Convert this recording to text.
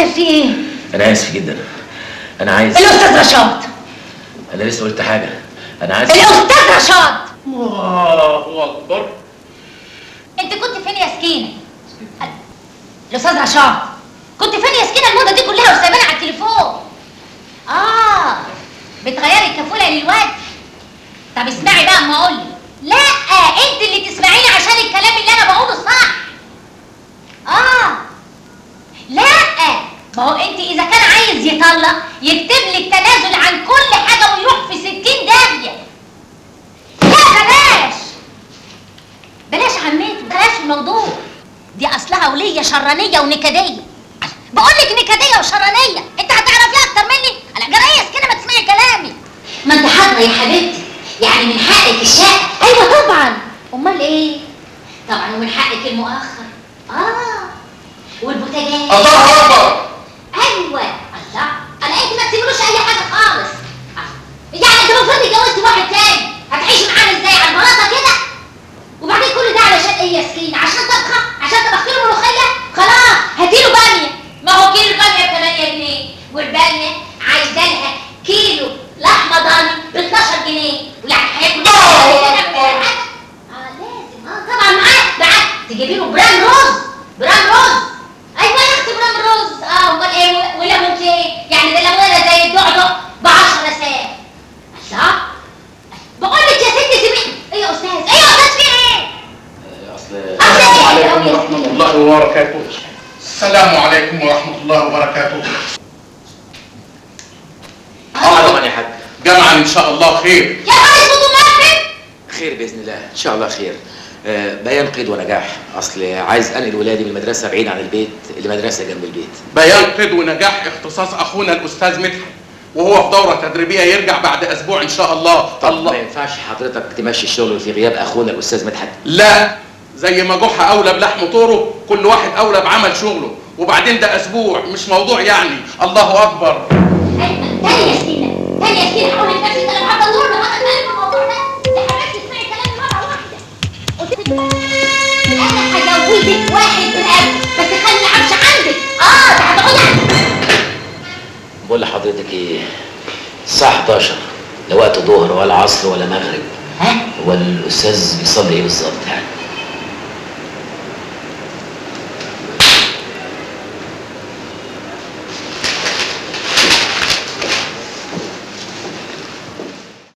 استاذ في ايه انا اسف جدا انا عايز الاستاذ رشاد انا لسه قلت حاجه انا عايز الاستاذ رشاد الله اكبر انت كنت فين يا سكينه الاستاذ رشاد كنت فين يا سكينه المده دي كلها وسايباني على التليفون اه بتغيري الكفوله للواد طب اسمعي بقى اما اقول لك لا انت اللي تسمعيني عشان الكلام اللي انا بقوله صح اه لا ما هو انت اذا كان عايز يطلق يكتب لك تنازل عن كل حاجه ويروح في 60 داهيه لا بلاش بلاش عمته بلاش الموضوع دي اصلها وليه شرانيه ونكديه بقول لك نكديه وشرانيه انت هتعرفيها اكتر مني انا جرايه كده ما تسمعي كلامي ما انت حاضره يا حبيبتي يعني من حقك الشقه ايوه طبعا امال ايه طبعا ومن حقك المؤخر اه والبوتاجاز الله اكبر ايوه الله انا انت ما تسيبلوش اي حاجه خالص يعني انت المفروض اتجوزت واحد تاني هتعيش معاه ازاي على البلاطه كده وبعدين كل ده علشان ايه يا سكين عشان طبخه عشان طبخت له ملوخيه خلاص هاتيله باميه ما هو كيلو الباميه ب 8 جنيه والباميه عايزه لها كيلو لحمه ضاني ب 12 جنيه ويعني هياكل اه لازم اه طبعا معاه بعد تجيبي له برام رز برام رز ايوه يا اختي برام رز اه امال ايه و- وليمون ايه يعني ده ليمونه زي الدعدع ب 10 ساعات الله بقول لك يا ستي سيبي ايه يا استاذ ايه يا استاذ في ايه اصل السلام عليكم ورحمه الله وبركاته السلام عليكم ورحمه الله وبركاته طبعا يا حاج جمعا ان شاء الله خير يا خالد خدوا مافن خير باذن الله ان شاء الله خير آه، بيان قيد ونجاح اصل عايز انقل ولادي من المدرسه بعيد عن البيت لمدرسه جنب البيت بيان قيد ونجاح اختصاص اخونا الاستاذ مدحت وهو في دوره تدريبيه يرجع بعد اسبوع ان شاء الله طب ما الله ينفعش حضرتك تمشي الشغل في غياب اخونا الاستاذ مدحت لا زي ما جحا اولى بلحم طوره كل واحد اولى بعمل شغله وبعدين ده اسبوع مش موضوع يعني الله اكبر ايوه تاني يا سكينه تاني يا سكينه حاولي تنفسي انا حابه ادور لغايه ما في الموضوع ده يا حبيبتي اسمعي كلامي مره واحده قلت لك انا هجوزك واحد من قبل بس خلي العفش عندك اه ده هتقعدي عندك بقول لحضرتك ايه الساعه 11 لا وقت ظهر ولا عصر ولا مغرب ها هو الاستاذ بيصلي ايه بالظبط يعني